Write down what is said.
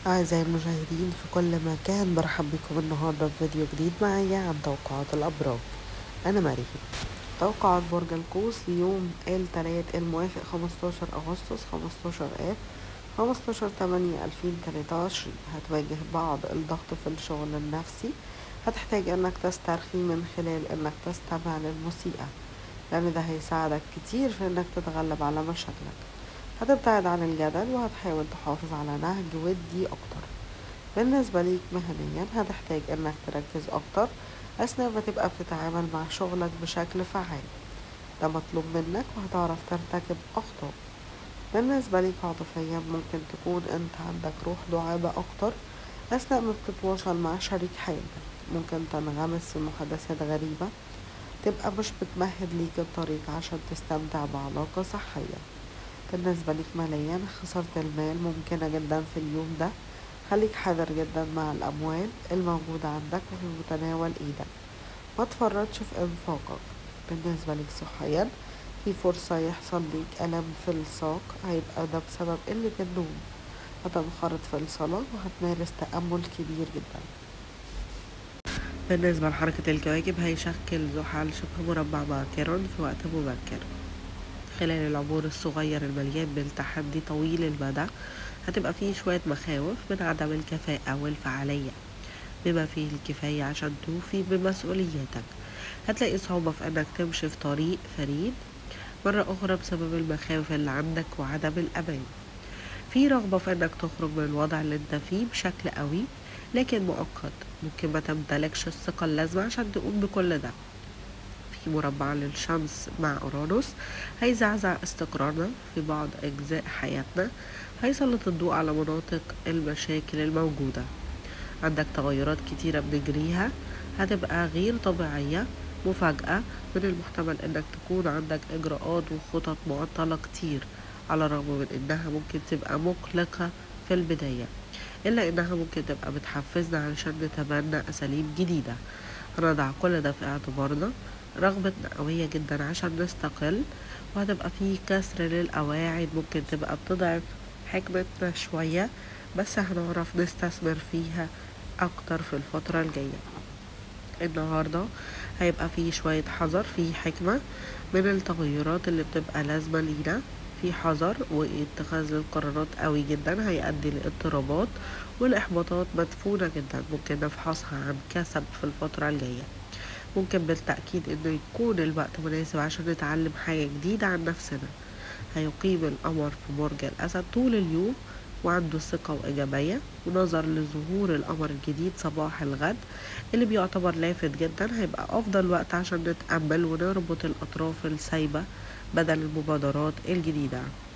أعزائي المشاهدين في كل مكان برحب بكم النهاردة في فيديو جديد معايا عن توقعات الأبراج أنا مريم توقعات برج القوس ليوم التلات الموافق 15 أغسطس 15 آب 15 8 2023 هتواجه بعض الضغط في الشغل النفسي هتحتاج انك تسترخي من خلال انك تستمع للموسيقى لان ده هيساعدك كتير في انك تتغلب على مشاكلك هتبتعد عن الجدل وهتحاول تحافظ على نهج ودي أكتر بالنسبة ليك مهنيا هتحتاج انك تركز أكتر أثناء ما تبقى بتتعامل مع شغلك بشكل فعال ده مطلوب منك وهتعرف ترتكب أخطاء بالنسبة ليك عاطفيا ممكن تكون انت عندك روح دعابة أكتر أثناء ما بتتواصل مع شريك حياتك ممكن تنغمس في محادثات غريبة تبقى مش بتمهد ليك الطريق عشان تستمتع بعلاقة صحية بالنسبة لك ماليا خسارة المال ممكنة جدا في اليوم ده خليك حذر جدا مع الأموال الموجودة عندك وفي متناول إيدك ما تفرطش في إنفاقك بالنسبة لك صحيا في فرصة يحصل ليك ألم في الساق هيبقى ده بسبب قلة النوم هتنخرط في الصلاة وهتمارس تأمل كبير جدا بالنسبة لحركة الكواكب هيشكل زحل شبه مربع مع كيرون في وقت مبكر خلال العبور الصغير المليان بالتحدي طويل المدى هتبقى فيه شوية مخاوف من عدم الكفاءة والفعالية بما فيه الكفاية عشان توفي بمسؤولياتك هتلاقي صعوبة في انك تمشي في طريق فريد مرة أخرى بسبب المخاوف اللي عندك وعدم الأمان في رغبة في انك تخرج من الوضع اللي انت فيه بشكل قوي لكن مؤقت ممكن ما تمتلكش الثقة اللازمة عشان تقوم بكل ده في مربع للشمس مع أورانوس هيزعزع استقرارنا في بعض أجزاء حياتنا هيسلط الضوء على مناطق المشاكل الموجودة عندك تغيرات كتيرة بنجريها هتبقى غير طبيعية مفاجأة من المحتمل انك تكون عندك اجراءات وخطط معطلة كتير على الرغم من انها ممكن تبقى مقلقة في البداية الا انها ممكن تبقى بتحفزنا علشان نتبنى اساليب جديدة هنضع كل ده في اعتبارنا رغبتنا قوية جدا عشان نستقل وهتبقى في كسر للقواعد ممكن تبقى بتضعف حكمتنا شوية بس هنعرف نستثمر فيها أكتر في الفترة الجاية النهاردة هيبقى في شوية حذر في حكمة من التغيرات اللي بتبقى لازمة لينا في حذر واتخاذ القرارات قوي جدا هيؤدي لاضطرابات والإحباطات مدفونة جدا ممكن نفحصها عن كسب في الفترة الجاية ممكن بالتأكيد انه يكون الوقت مناسب عشان نتعلم حاجة جديدة عن نفسنا هيقيم القمر في برج الأسد طول اليوم وعنده ثقة وإيجابية ونظر لظهور القمر الجديد صباح الغد اللي بيعتبر لافت جدا هيبقى أفضل وقت عشان نتأمل ونربط الأطراف السايبة بدل المبادرات الجديدة